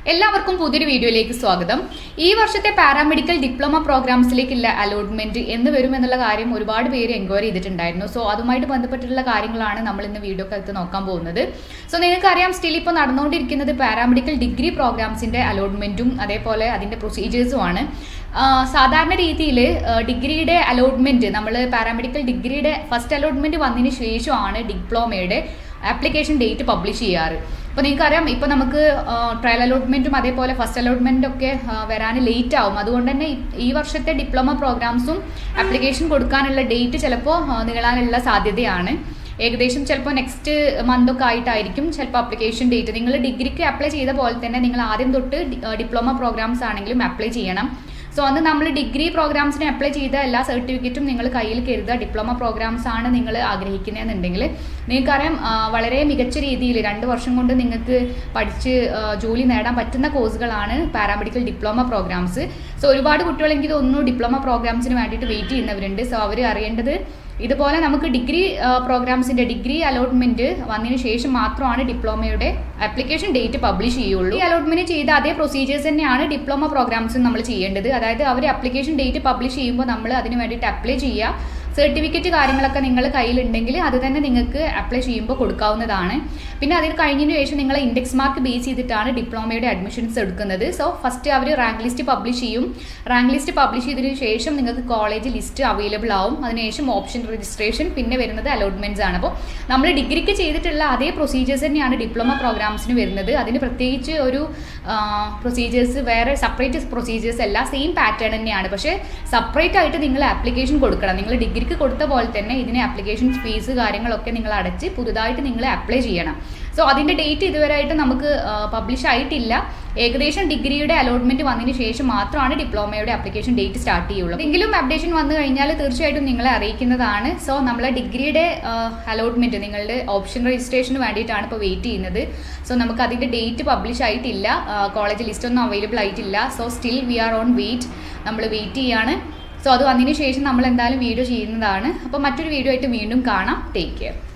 എല്ലാവർക്കും പുതിയൊരു വീഡിയോയിലേക്ക് സ്വാഗതം ഈ വർഷത്തെ പാരാമെഡിക്കൽ ഡിപ്ലോമ പ്രോഗ്രാംസിലേക്കുള്ള അലോട്ട്മെന്റ് എന്ന് വരും എന്നുള്ള കാര്യം ഒരുപാട് പേര് എൻക്വയറി ചെയ്തിട്ടുണ്ടായിരുന്നു സോ അതുമായിട്ട് ബന്ധപ്പെട്ടിട്ടുള്ള കാര്യങ്ങളാണ് നമ്മൾ ഇന്ന് വീഡിയോ കാലത്ത് നോക്കാൻ പോകുന്നത് സോ നിങ്ങൾക്കറിയാം സ്റ്റിൽ ഇപ്പോൾ നടന്നുകൊണ്ടിരിക്കുന്നത് പാരാമെഡിക്കൽ ഡിഗ്രി പ്രോഗ്രാംസിന്റെ അലോട്ട്മെന്റും അതേപോലെ അതിന്റെ പ്രൊസീജിയേഴ്സും ആണ് ആ, സാധാരണ രീതിയിൽ ഡിഗ്രിയുടെ അലോട്ട്മെന്റ് നമ്മൾ പാരാമെഡിക്കൽ ഡിഗ്രിയുടെ ഫസ്റ്റ് അലോട്ട്മെന്റ് വന്നതിന് ശേഷമാണ് ഡിപ്ലോമയുടെ ആപ്ലിക്കേഷൻ ഡേറ്റ് പബ്ലിഷ് ചെയ്യാറ് അപ്പോൾ നിങ്ങൾക്കറിയാം ഇപ്പോൾ നമുക്ക് ട്രയൽ അലോട്ട്മെൻറ്റും അതേപോലെ ഫസ്റ്റ് അലോട്ട്മെൻറ്റും ഒക്കെ ആ, വരാൻ ലേറ്റ് ആവും അതുകൊണ്ട് തന്നെ ഈ- ഈ വർഷത്തെ ഡിപ്ലോമ പ്രോഗ്രാംസും ആപ്ലിക്കേഷൻ കൊടുക്കാനുള്ള ഡേറ്റ് ചിലപ്പോൾ നീളാനുള്ള സാധ്യതയാണ് ഏകദേശം ചിലപ്പോൾ നെക്സ്റ്റ് മന്ത് ഒക്കെ ആയിട്ടായിരിക്കും ചിലപ്പോൾ ആപ്ലിക്കേഷൻ ഡേറ്റ് നിങ്ങൾ ഡിഗ്രിക്ക് അപ്ലൈ ചെയ്ത പോലെ തന്നെ നിങ്ങൾ ആദ്യം തൊട്ട് ഡിപ്ലോമ പ്രോഗ്രാംസ് ആണെങ്കിലും അപ്ലൈ ചെയ്യണം സോ അന്ന് നമ്മൾ ഡിഗ്രി പ്രോഗ്രാംസിന് അപ്ലൈ ചെയ്ത എല്ലാ സർട്ടിഫിക്കറ്റും നിങ്ങൾ കയ്യിൽ കരുതുക ഡിപ്ലോമ പ്രോഗ്രാംസ് ആണ് നിങ്ങൾ ആഗ്രഹിക്കുന്നതെന്നുണ്ടെങ്കിൽ നിങ്ങൾക്കറിയാം ആ, വളരെ മികച്ച രീതിയിൽ രണ്ട് വർഷം കൊണ്ട് നിങ്ങൾക്ക് പഠിച്ച് ആ, ജോലി നേടാൻ പറ്റുന്ന കോഴ്സുകളാണ് പാരാമെഡിക്കൽ ഡിപ്ലോമ പ്രോഗ്രാംസ് സോ ഒരുപാട് കുട്ടികൾ എനിക്ക് തോന്നുന്നു ഡിപ്ലോമ പ്രോഗ്രാംസിന് വേണ്ടിയിട്ട് വെയിറ്റ് ചെയ്യുന്നവരുണ്ട് സോ അവർ അറിയേണ്ടത് ഇതുപോലെ നമുക്ക് ഡിഗ്രി പ്രോഗ്രാംസിന്റെ ഡിഗ്രി അലോട്ട്മെന്റ് വന്നതിന് ശേഷം മാത്രമാണ് ഡിപ്ലോമയുടെ ആപ്ലിക്കേഷൻ ഡേറ്റ് പബ്ലിഷ് ചെയ്യുള്ളൂ ഈ അലോട്ട്മെന്റ് ചെയ്ത അതേ പ്രൊസീജിയേഴ്സ് തന്നെയാണ് ഡിപ്ലോമ പ്രോഗ്രാംസും നമ്മൾ ചെയ്യേണ്ടത് അതായത് അവർ ആപ്ലിക്കേഷൻ ഡേറ്റ് പബ്ലിഷ് ചെയ്യുമ്പോൾ നമ്മൾ അതിന് വേണ്ടിയിട്ട് അപ്ലൈ ചെയ്യുക സർട്ടിഫിക്കറ്റ് കാര്യങ്ങളൊക്കെ നിങ്ങൾ കയ്യിലുണ്ടെങ്കിൽ അത് തന്നെ നിങ്ങൾക്ക് അപ്ലൈ ചെയ്യുമ്പോൾ കൊടുക്കാവുന്നതാണ് പിന്നെ അതിൽ കഴിഞ്ഞതിന് ശേഷം നിങ്ങൾ ഇൻഡെക്സ് മാർക്ക് ബേസ് ചെയ്തിട്ടാണ് ഡിപ്ലോമയുടെ അഡ്മിഷൻസ് എടുക്കുന്നത് സോ ഫസ്റ്റ് അവർ റാങ്ക് ലിസ്റ്റ് പബ്ലിഷ് ചെയ്യും റാങ്ക് ലിസ്റ്റ് പബ്ലിഷ് ചെയ്തതിന് ശേഷം നിങ്ങൾക്ക് കോളേജ് ലിസ്റ്റ് അവൈലബിൾ ആവും അതിനുശേഷം ഓപ്ഷൻ രജിസ്ട്രേഷൻ പിന്നെ വരുന്നത് അലോട്ട്മെന്റ്സ് ആണ് അപ്പോൾ നമ്മൾ ഡിഗ്രിക്ക് ചെയ്തിട്ടുള്ള അതേ പ്രൊസീജിയേഴ്സ് തന്നെയാണ് ഡിപ്ലോമ പ്രോഗ്രാംസിന് വരുന്നത് അതിന് പ്രത്യേകിച്ച് ഒരു പ്രൊസീജിയേഴ്സ് വേറെ സെപ്പറേറ്റ് പ്രൊസീജിയേഴ്സ് അല്ല സെയിം പാറ്റേൺ തന്നെയാണ് പക്ഷേ സെപ്പറേറ്റ് ആയിട്ട് നിങ്ങൾ ആപ്ലിക്കേഷൻ കൊടുക്കണം നിങ്ങൾ ഡിഗ്രിക്ക് കൊടുത്ത പോലെ തന്നെ ഇതിന് ആപ്ലിക്കേഷൻ ഫീസ് കാര്യങ്ങളൊക്കെ നിങ്ങൾ അടച്ച് പുതുതായിട്ട് നിങ്ങൾ അപ്ലൈ ചെയ്യണം സോ അതിൻ്റെ ഡേറ്റ് ഇതുവരെയായിട്ട് നമുക്ക് പബ്ലിഷ് ആയിട്ടില്ല ഏകദേശം ഡിഗ്രിയുടെ അലോട്ട്മെന്റ് വന്നതിന് ശേഷം മാത്രമാണ് ഡിപ്ലോമയുടെ ആപ്ലിക്കേഷൻ ഡേറ്റ് സ്റ്റാർട്ട് ചെയ്യുള്ളൂ എങ്കിലും അപ്ഡേഷൻ വന്നു കഴിഞ്ഞാൽ തീർച്ചയായിട്ടും നിങ്ങളെ അറിയിക്കുന്നതാണ് സോ നമ്മളെ ഡിഗ്രിയുടെ അലോട്ട്മെന്റ് നിങ്ങളുടെ ഓപ്ഷൻ രജിസ്ട്രേഷന് വേണ്ടിയിട്ടാണ് ഇപ്പോൾ വെയിറ്റ് ചെയ്യുന്നത് സോ നമുക്ക് അതിൻ്റെ ഡേറ്റ് പബ്ലിഷ് ആയിട്ടില്ല കോളേജ് ലിസ്റ്റ് ഒന്നും അവൈലബിൾ ആയിട്ടില്ല so still we are on wait നമ്മൾ വെയിറ്റ് ചെയ്യാണ് സോ അത് വന്നതിന് ശേഷം നമ്മൾ എന്തായാലും വീഡിയോ ചെയ്യുന്നതാണ് അപ്പോൾ മറ്റൊരു വീഡിയോ ആയിട്ട് വീണ്ടും കാണാം ടേക്ക് കെയർ